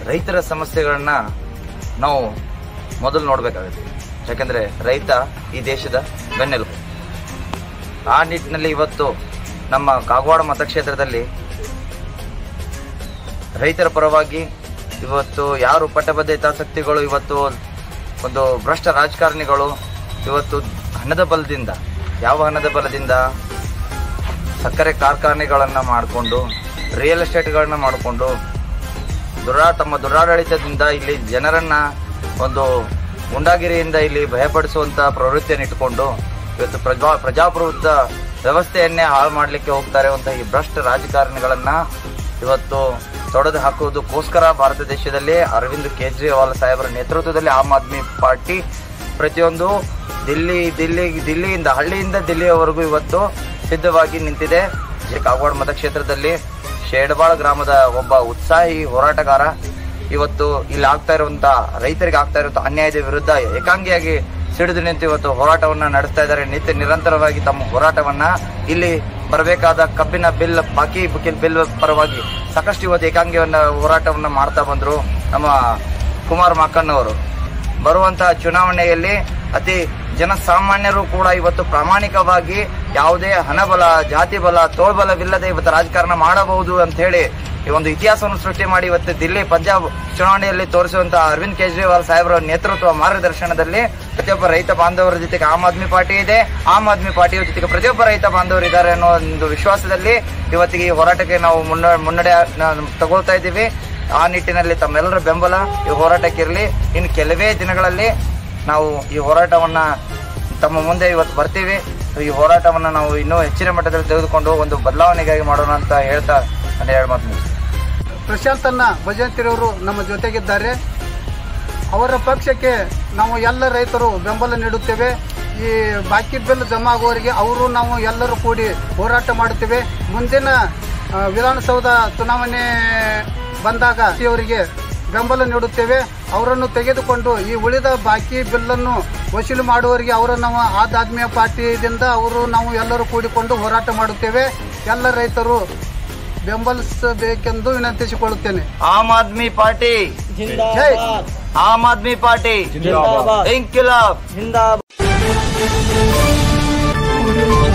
ರೈತರ ಸಮಸ್ಯೆಗಳನ್ನ ನಾವು ಮೊದಲು ನೋಡಬೇಕಾಗುತ್ತೆ ಯಾಕಂದ್ರೆ ರೈತ ಈ ದೇಶದ ಬೆನ್ನೆಲುಬು ಆ ನಿಟ್ಟಿನಲ್ಲಿ ಇವತ್ತು ನಮ್ಮ ಕಾಗವಾಡ ಮತಕ್ಷೇತ್ರದಲ್ಲಿ ರೈತರ ಪರವಾಗಿ ಇವತ್ತು ಯಾರು ಪಟ್ಟಬದ್ಧ ಹಿತಾಸಕ್ತಿಗಳು ಇವತ್ತು ಒಂದು ಭ್ರಷ್ಟ ರಾಜಕಾರಣಿಗಳು ಇವತ್ತು ಹಣದ ಬಲದಿಂದ ಯಾವ ಹಣದ ಬಲದಿಂದ ಸಕ್ಕರೆ ಕಾರ್ಖಾನೆಗಳನ್ನು ಮಾಡಿಕೊಂಡು ರಿಯಲ್ ಎಸ್ಟೇಟ್ಗಳನ್ನ ಮಾಡಿಕೊಂಡು ದುರಾ ತಮ್ಮ ದುರಾಡಳಿತದಿಂದ ಇಲ್ಲಿ ಜನರನ್ನ ಒಂದು ಗುಂಡಾಗಿರಿಯಿಂದ ಇಲ್ಲಿ ಭಯಪಡಿಸುವಂತ ಪ್ರವೃತ್ತಿಯನ್ನು ಇಟ್ಕೊಂಡು ಇವತ್ತು ಪ್ರಜಾ ಪ್ರಜಾಪ್ರಭುತ್ವ ವ್ಯವಸ್ಥೆಯನ್ನೇ ಹಾಳು ಮಾಡಲಿಕ್ಕೆ ಹೋಗ್ತಾರೆ ಅಂತ ಈ ಭ್ರಷ್ಟ ರಾಜಕಾರಣಿಗಳನ್ನ ಇವತ್ತು ತೊಡೆದು ಹಾಕುವುದಕ್ಕೋಸ್ಕರ ಭಾರತ ದೇಶದಲ್ಲಿ ಅರವಿಂದ್ ಕೇಜ್ರಿವಾಲ್ ಸಾಹೇಬರ ನೇತೃತ್ವದಲ್ಲಿ ಆಮ್ ಆದ್ಮಿ ಪಾರ್ಟಿ ಪ್ರತಿಯೊಂದು ದಿಲ್ಲಿ ದಿಲ್ಲಿ ದಿಲ್ಲಿಯಿಂದ ಹಳ್ಳಿಯಿಂದ ದಿಲ್ಲಿಯವರೆಗೂ ಇವತ್ತು ಸಿದ್ಧವಾಗಿ ನಿಂತಿದೆ ಈ ಕಾಗವಾಡ ಮತಕ್ಷೇತ್ರದಲ್ಲಿ ಶೇಡಬಾಳ್ ಗ್ರಾಮದ ಒಬ್ಬ ಉತ್ಸಾಹಿ ಹೋರಾಟಗಾರ ಇವತ್ತು ಇಲ್ಲಿ ಆಗ್ತಾ ಇರುವಂತ ರೈತರಿಗೆ ಆಗ್ತಾ ಇರುವಂತ ಅನ್ಯಾಯದ ವಿರುದ್ಧ ಏಕಾಂಗಿಯಾಗಿ ಸಿಡಿದು ನಿಂತು ಇವತ್ತು ಹೋರಾಟವನ್ನ ನಡೆಸ್ತಾ ಇದ್ದಾರೆ ನಿತ್ಯ ನಿರಂತರವಾಗಿ ತಮ್ಮ ಹೋರಾಟವನ್ನ ಇಲ್ಲಿ ಬರಬೇಕಾದ ಕಬ್ಬಿನ ಬಿಲ್ ಬಾಕಿ ಬುಕಿಲ್ ಬಿಲ್ ಪರವಾಗಿ ಸಾಕಷ್ಟು ಇವತ್ತು ಏಕಾಂಗಿಯನ್ನ ಹೋರಾಟವನ್ನ ಮಾಡ್ತಾ ಬಂದ್ರು ನಮ್ಮ ಕುಮಾರ್ ಮಾಕಣ್ಣವರು ಬರುವಂತಹ ಚುನಾವಣೆಯಲ್ಲಿ ಅತಿ ಜನಸಾಮಾನ್ಯರು ಕೂಡ ಇವತ್ತು ಪ್ರಾಮಾಣಿಕವಾಗಿ ಯಾವುದೇ ಹಣಬಲ ಜಾತಿ ಬಲ ತೋಳ್ಬಲವಿಲ್ಲದೆ ಇವತ್ತು ರಾಜಕಾರಣ ಮಾಡಬಹುದು ಅಂತ ಹೇಳಿ ಈ ಒಂದು ಇತಿಹಾಸವನ್ನು ಸೃಷ್ಟಿ ಮಾಡಿ ಇವತ್ತು ದಿಲ್ಲಿ ಪಂಜಾಬ್ ಚುನಾವಣೆಯಲ್ಲಿ ತೋರಿಸುವಂತಹ ಅರವಿಂದ್ ಕೇಜ್ರಿವಾಲ್ ಸಾಹೇಬರ ನೇತೃತ್ವ ಮಾರ್ಗದರ್ಶನದಲ್ಲಿ ಪ್ರತಿಯೊಬ್ಬ ರೈತ ಬಾಂಧವರ ಜೊತೆಗೆ ಆಮ್ ಆದ್ಮಿ ಪಾರ್ಟಿ ಇದೆ ಆಮ್ ಆದ್ಮಿ ಪಾರ್ಟಿಯ ಜೊತೆಗೆ ಪ್ರತಿಯೊಬ್ಬ ರೈತ ಬಾಂಧವರು ಇದ್ದಾರೆ ಅನ್ನೋ ಒಂದು ವಿಶ್ವಾಸದಲ್ಲಿ ಇವತ್ತಿಗೆ ಈ ಹೋರಾಟಕ್ಕೆ ನಾವು ಮುನ್ನ ಮುನ್ನಡೆ ನ- ತಗೊಳ್ತಾ ಇದ್ದೀವಿ ಆ ನಿಟ್ಟಿನಲ್ಲಿ ತಮ್ಮೆಲ್ಲರ ಬೆಂಬಲ ಈ ಹೋರಾಟಕ್ಕಿರಲಿ ಇನ್ನು ಕೆಲವೇ ದಿನಗಳಲ್ಲಿ ನಾವು ಈ ಹೋರಾಟವನ್ನ ತಮ್ಮ ಮುಂದೆ ಇವತ್ತು ಬರ್ತೀವಿ ಈ ಹೋರಾಟವನ್ನ ನಾವು ಇನ್ನೂ ಹೆಚ್ಚಿನ ಮಟ್ಟದಲ್ಲಿ ತೆಗೆದುಕೊಂಡು ಒಂದು ಬದಲಾವಣೆಗಾಗಿ ಮಾಡೋಣ ಅಂತ ಹೇಳ್ತಾ ನನ್ನ ಎರಡು ಮಾತು ಮುಗಿಸ್ತೀನಿ. ಪ್ರಶಾಂತನ್ನ ಭಜಂತಿರವರು ನಮ್ಮ ಜೊತೆಗಿದ್ದಾರೆ ಅವರ ಪಕ್ಷಕ್ಕೆ ನಾವು ಎಲ್ಲ ರೈತರು ಬೆಂಬಲ ನೀಡುತ್ತೇವೆ ಈ ಬಾಕಿ ಬಿಲ್ ಜಮಾ ಆಗುವವರಿಗೆ ಅವರು ನಾವು ಎಲ್ಲರೂ ಕೂಡಿ ಹೋರಾಟ ಮಾಡುತ್ತೇವೆ ಮುಂದಿನ ಆ, ವಿಧಾನಸೌಧ ಚುನಾವಣೆ ಬಂದಾಗ ಅವರಿಗೆ ಬೆಂಬಲ ನೀಡುತ್ತೇವೆ ಅವರನ್ನು ತೆಗೆದುಕೊಂಡು ಈ ಉಳಿದ ಬಾಕಿ ಬಿಲ್ಲನ್ನು ವಸೂಲಿ ಮಾಡುವವರಿಗೆ ಅವರನ್ನು ನಾವು ಆದ್ ಆದ್ಮಿ ಪಾರ್ಟಿಯಿಂದ ಅವರು ನಾವು ಎಲ್ಲರೂ ಕೂಡಿಕೊಂಡು ಹೋರಾಟ ಮಾಡುತ್ತೇವೆ ಎಲ್ಲ ರೈತರು ಬೆಂಬಲಿಸಬೇಕೆಂದು ವಿನಂತಿಸಿಕೊಳ್ಳುತ್ತೇನೆ ಆಮ್ ಆದ್ಮಿ ಪಾರ್ಟಿ ಜೈ ಆಮ್ ಆದ್ಮಿ ಪಾರ್ಟಿ ಇಂಕಿಲಾಬ್ ಜಿಂದಾಬಾದ್